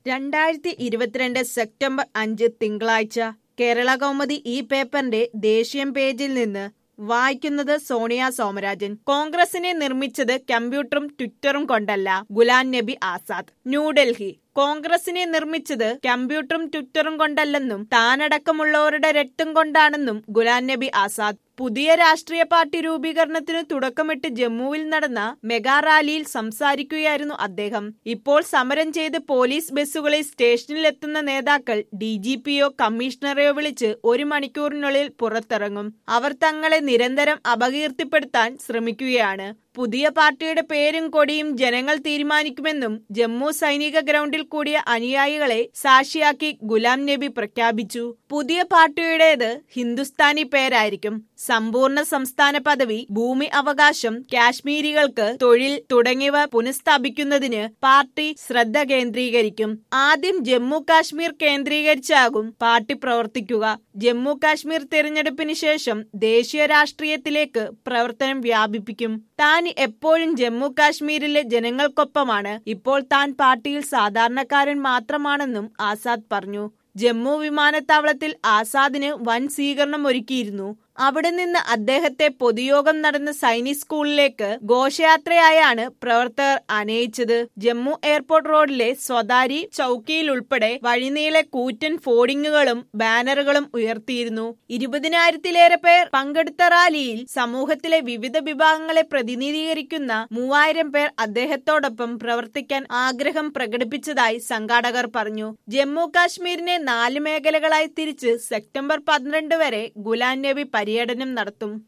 രണ്ടായിരത്തി ഇരുപത്തിരണ്ട് സെപ്റ്റംബർ അഞ്ച് തിങ്കളാഴ്ച കേരള കൗമുദി ഈ പേപ്പറിന്റെ ദേശീയം പേജിൽ നിന്ന് വായിക്കുന്നത് സോണിയ സോമരാജൻ കോൺഗ്രസിനെ നിർമ്മിച്ചത് കമ്പ്യൂട്ടറും ട്വിറ്ററും കൊണ്ടല്ല ഗുലാം നബി ആസാദ് ന്യൂഡൽഹി കോൺഗ്രസിനെ നിർമ്മിച്ചത് കമ്പ്യൂട്ടറും ട്വിറ്ററും കൊണ്ടല്ലെന്നും താനടക്കമുള്ളവരുടെ രക്തം കൊണ്ടാണെന്നും ഗുലാം നബി ആസാദ് പുതിയ രാഷ്ട്രീയ പാർട്ടി രൂപീകരണത്തിന് തുടക്കമിട്ട് ജമ്മുവിൽ നടന്ന മെഗാ റാലിയിൽ സംസാരിക്കുകയായിരുന്നു അദ്ദേഹം ഇപ്പോൾ സമരം ചെയ്ത് പോലീസ് ബസ്സുകളിൽ സ്റ്റേഷനിലെത്തുന്ന നേതാക്കൾ ഡി ജി പിയോ കമ്മീഷണറെയോ വിളിച്ച് ഒരു മണിക്കൂറിനുള്ളിൽ പുറത്തിറങ്ങും അവർ തങ്ങളെ നിരന്തരം അപകീർത്തിപ്പെടുത്താൻ ശ്രമിക്കുകയാണ് പുതിയ പാർട്ടിയുടെ പേരും കൊടിയും ജനങ്ങൾ തീരുമാനിക്കുമെന്നും ജമ്മു സൈനിക ഗ്രൗണ്ടിൽ കൂടിയ അനുയായികളെ സാക്ഷിയാക്കി ഗുലാം നബി പ്രഖ്യാപിച്ചു പുതിയ പാർട്ടിയുടേത് ഹിന്ദുസ്ഥാനി പേരായിരിക്കും സമ്പൂർണ്ണ സംസ്ഥാന പദവി ഭൂമി അവകാശം കാശ്മീരികൾക്ക് തൊഴിൽ തുടങ്ങിയവ പുനഃസ്ഥാപിക്കുന്നതിന് പാർട്ടി ശ്രദ്ധ കേന്ദ്രീകരിക്കും ആദ്യം ജമ്മു കാശ്മീർ കേന്ദ്രീകരിച്ചാകും പാർട്ടി പ്രവർത്തിക്കുക ജമ്മു കാശ്മീർ തിരഞ്ഞെടുപ്പിന് ശേഷം ദേശീയ രാഷ്ട്രീയത്തിലേക്ക് പ്രവർത്തനം വ്യാപിപ്പിക്കും താൻ എപ്പോഴും ജമ്മു കാശ്മീരിലെ ജനങ്ങൾക്കൊപ്പമാണ് ഇപ്പോൾ താൻ പാർട്ടിയിൽ സാധാരണക്കാരൻ മാത്രമാണെന്നും ആസാദ് പറഞ്ഞു ജമ്മു വിമാനത്താവളത്തിൽ ആസാദിന് വൻ സ്വീകരണം ഒരുക്കിയിരുന്നു അവിടെ നിന്ന് അദ്ദേഹത്തെ പൊതുയോഗം നടന്ന സൈനിക് സ്കൂളിലേക്ക് ഘോഷയാത്രയായാണ് പ്രവർത്തകർ അനയിച്ചത് ജമ്മു എയർപോർട്ട് റോഡിലെ സ്വകാരി ചൌക്കിയിൽ ഉൾപ്പെടെ വഴിനീളെ കൂറ്റൻ ഫോർഡിങ്ങുകളും ബാനറുകളും ഉയർത്തിയിരുന്നു ഇരുപതിനായിരത്തിലേറെ പേർ പങ്കെടുത്ത റാലിയിൽ സമൂഹത്തിലെ വിവിധ വിഭാഗങ്ങളെ പ്രതിനിധീകരിക്കുന്ന മൂവായിരം പേർ അദ്ദേഹത്തോടൊപ്പം പ്രവർത്തിക്കാൻ ആഗ്രഹം പ്രകടിപ്പിച്ചതായി സംഘാടകർ പറഞ്ഞു ജമ്മു കാശ്മീരിനെ നാല് മേഖലകളായി തിരിച്ച് സെപ്റ്റംബർ പന്ത്രണ്ട് വരെ ഗുലാം നബി പര്യടനം നടത്തും